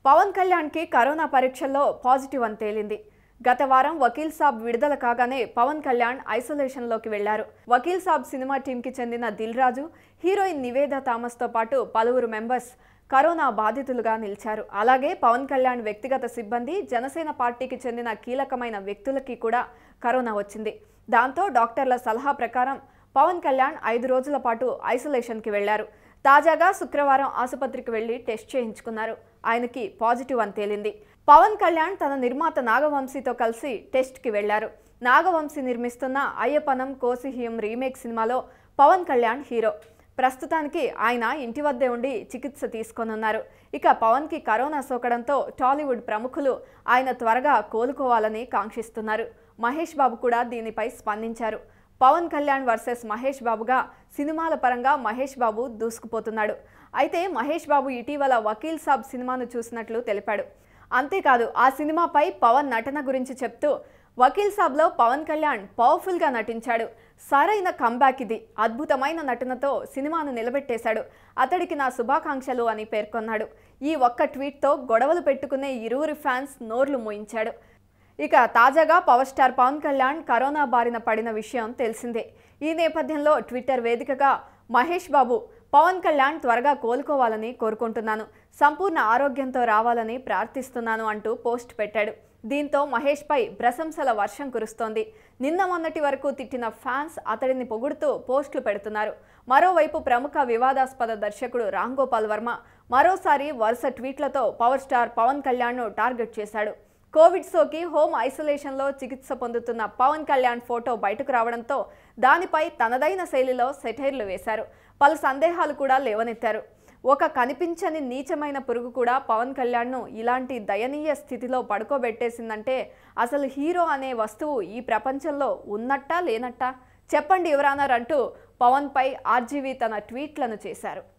పవన్ కళ్యాణ్కి కరోనా పరీక్షల్లో పాజిటివ్ అని తేలింది గత వారం వకీల్ సాబ్ విడుదల కాగానే పవన్ కళ్యాణ్ ఐసోలేషన్లోకి వెళ్లారు వకీల్ సాబ్ సినిమా టీంకి చెందిన దిల్ రాజు హీరోయిన్ నివేద థామస్తో పాటు పలువురు మెంబర్స్ కరోనా బాధితులుగా నిలిచారు అలాగే పవన్ కళ్యాణ్ వ్యక్తిగత సిబ్బంది జనసేన పార్టీకి చెందిన కీలకమైన వ్యక్తులకి కూడా కరోనా వచ్చింది దాంతో డాక్టర్ల సలహా ప్రకారం పవన్ కళ్యాణ్ ఐదు రోజుల పాటు ఐసోలేషన్కి వెళ్లారు తాజాగా శుక్రవారం ఆసుపత్రికి వెళ్లి టెస్ట్ చేయించుకున్నారు ఆయనకి పాజిటివ్ అని తేలింది పవన్ కళ్యాణ్ తన నిర్మాత నాగవంశీతో కలిసి టెస్ట్కి వెళ్లారు నాగవంశీ నిర్మిస్తున్న అయ్యపనం కోసిహియం రీమేక్ సినిమాలో పవన్ కళ్యాణ్ హీరో ప్రస్తుతానికి ఆయన ఇంటి వద్దే ఉండి చికిత్స తీసుకోనున్నారు ఇక పవన్కి కరోనా సోకడంతో టాలీవుడ్ ప్రముఖులు ఆయన త్వరగా కోలుకోవాలని కాంక్షిస్తున్నారు మహేష్ బాబు కూడా దీనిపై స్పందించారు పవన్ కళ్యాణ్ వర్సెస్ మహేష్ బాబుగా సినిమాల పరంగా మహేష్ బాబు దూసుకుపోతున్నాడు అయితే మహేష్ బాబు ఇటీవల వకీల్ సాబ్ సినిమాను చూసినట్లు తెలిపాడు అంతేకాదు ఆ సినిమాపై పవన్ నటన గురించి చెప్తూ వకీల్ సాబ్లో పవన్ కళ్యాణ్ పవర్ఫుల్గా నటించాడు సరైన కంబ్యాక్ ఇది అద్భుతమైన నటనతో సినిమాను నిలబెట్టేశాడు అతడికి నా శుభాకాంక్షలు అని పేర్కొన్నాడు ఈ ఒక్క ట్వీట్తో గొడవలు పెట్టుకునే ఇరువురి ఫ్యాన్స్ నోర్లు మోయించాడు ఇక తాజాగా power star Pawan Kalyan corona బారిన పడిన విషయం తెలిసిందే ఈ నేపథ్యంలో ట్విట్టర్ వేదికగా మహేష్ బాబు పవన్ కళ్యాణ్ త్వరగా కోలుకోవాలని కోరుకుంటున్నాను సంపూర్ణ ఆరోగ్యంతో రావాలని ప్రార్థిస్తున్నాను అంటూ పోస్ట్ పెట్టాడు దీంతో మహేష్పై ప్రశంసల వర్షం కురుస్తోంది నిన్న మొన్నటి వరకు తిట్టిన ఫ్యాన్స్ అతడిని పొగుడుతూ పోస్టులు పెడుతున్నారు మరోవైపు ప్రముఖ వివాదాస్పద దర్శకుడు రామ్ గోపాల్ వర్మ మరోసారి వరుస ట్వీట్లతో పవర్ స్టార్ పవన్ కళ్యాణ్ను టార్గెట్ చేశాడు కోవిడ్ సోకి హోమ్ ఐసోలేషన్లో చికిత్స పొందుతున్న పవన్ కళ్యాణ్ ఫోటో బయటకు రావడంతో దానిపై తనదైన శైలిలో సెటైర్లు వేశారు పలు సందేహాలు కూడా లేవనెత్తారు ఒక కనిపించని నీచమైన పురుగు కూడా పవన్ కళ్యాణ్ను ఇలాంటి దయనీయ స్థితిలో పడుకోబెట్టేసిందంటే అసలు హీరో అనే వస్తువు ఈ ప్రపంచంలో ఉన్నట్టా లేనట్టా చెప్పండి ఎవరన్నారు అంటూ పవన్పై ఆర్జీవీ తన ట్వీట్లను చేశారు